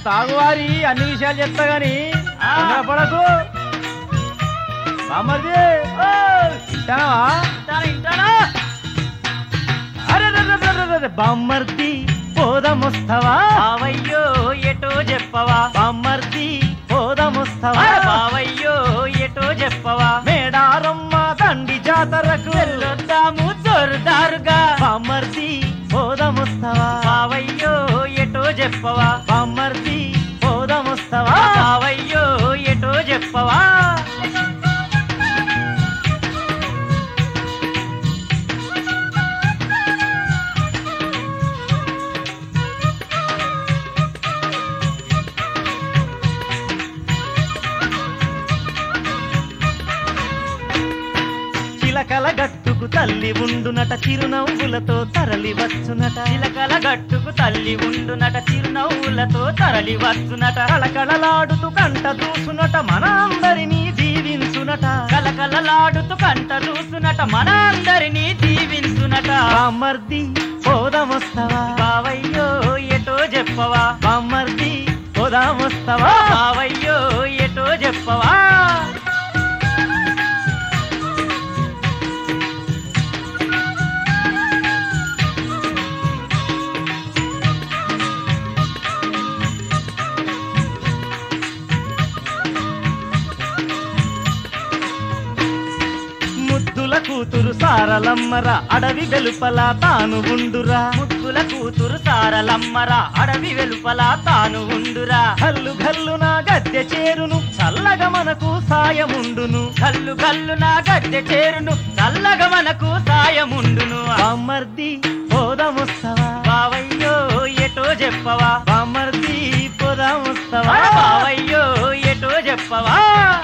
తాగువారి అన్ని విషయాలు చెప్తా గాని ఆ. పడకు బామ్మర్ది వింటావా ఇంటానా ఇంటానా అరే బామ్మర్ది పోదమొస్తవా బావయ్యో ఎటో చెప్పవా బామ్మర్ది పోదమొస్తవా అరే బావయ్యో ఎటో చెప్పవా మేడారమ్మ దండి జాతరకు వెళ్ళొద్దాము జోరుదారుగా బామ్మర్ది పోదమొస్తవా బావయ్యో ఎటో చెప్పవా బామ్మర్ది పోదమొస్తవా బావయ్యో ఎటో చెప్పవా చిలకల గట్టుకు తల్లి ఉండునట చిరునవ్వులతో తరలి వచ్చునట చిలకల గట్టుకు తల్లి ఉండునట చిరునవ్వులతో తరలి వచ్చునట కళకళలాడుతూ కంట దూసునట మన అందరినీ దీవించునట కలకలలాడుతూ కంట చూసునట మన అందరినీ దీవించునట బామ్మర్ది పోదమొస్తవా బావయ్యో ఎటో చెప్పవా బామ్మర్ది పోదామొస్తవా బావయ్యో ఎటో చెప్పవా ముద్దుల కూతురు సారలమ్మర అడవి వెలుపల తాను ఉండురా ముద్దుల కూతురు సారలమ్మరా అడవి వెలుపల తాను ఉండురా గల్లు గల్లున గద్దె చేరును చల్లగా మనకు సాయముండును కల్లు కల్లు నా గద్దె చేరును చల్లగా మనకు సాయముండును బామ్మర్ది పోదామొస్తవా బావయ్యో ఎటో చెప్పవా బామ్మర్ది పోదామొస్తవా బావయ్యో ఎటో చెప్పవా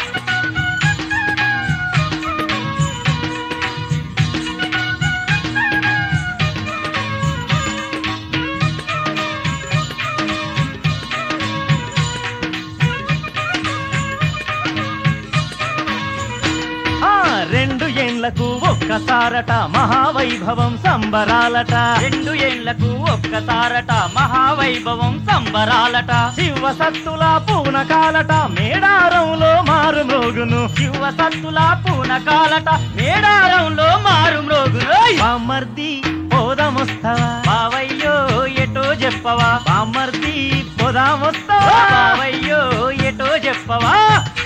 ఆ రెండు ఏండ్లకు ఒక్కసారట మహావైభవం సంబరాలట రెండు ఏళ్లకు ఒక్కసారట మహావైభవం సంబరాలట శివ సత్తుల పూనకాలట మేడారంలో మారు మోగును శివ సత్తుల పూనకాలట మేడారంలో మారు మ్రోగును బామ్మర్ది పోదామొస్తవా బావయ్యో ఎటో చెప్పవా బామ్మర్ది పోదామొస్తవా బావయ్యో ఎటో చెప్పవా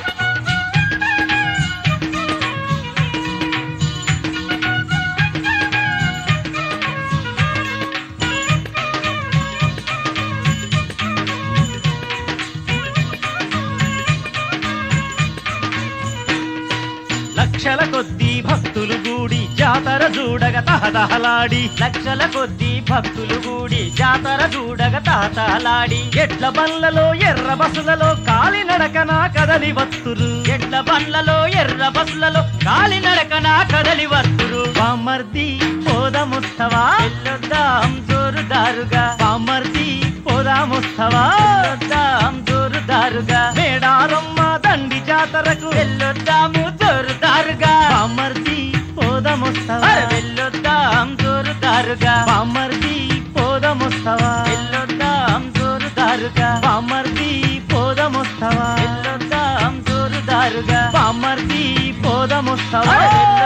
లక్షల కొద్దీ భక్తులు గూడి జాతర చూడగ తహతహలాడి లక్షల కొద్దీ భక్తులు కూడి జాతర చూడగ తాతలాడి ఎడ్ల బండ్లలో ఎర్ర బస్సులలో కాలినడకన కదలి వత్తురు ఎడ్ల బండ్లలో ఎర్ర బస్సులలో కాలినడకన కదలి వస్తురు బామ్మర్ది పోదామొస్తవా వెళ్ళొద్దాం జోరుదారుగా బామ్మర్ది పోదామొస్తవా వెళ్ళొద్దాం జోరుదారుగా మేడారమ్మ దండి జాతరకు వెళ్ళొద్దాము జోరుదారుగా బామ్మర్ది పోదామొస్తవా అరే వెళ్ళొద్దాం జోరుదారుగా బామ్మర్ది పోదామొస్తవా వెళ్ళొద్దాం జోరుదారుగా బామ్మర్ది పోదామొస్తవా వెళ్ళొద్దాం జోరుదారుగా బామ్మర్ది పోదామొస్తవా అరే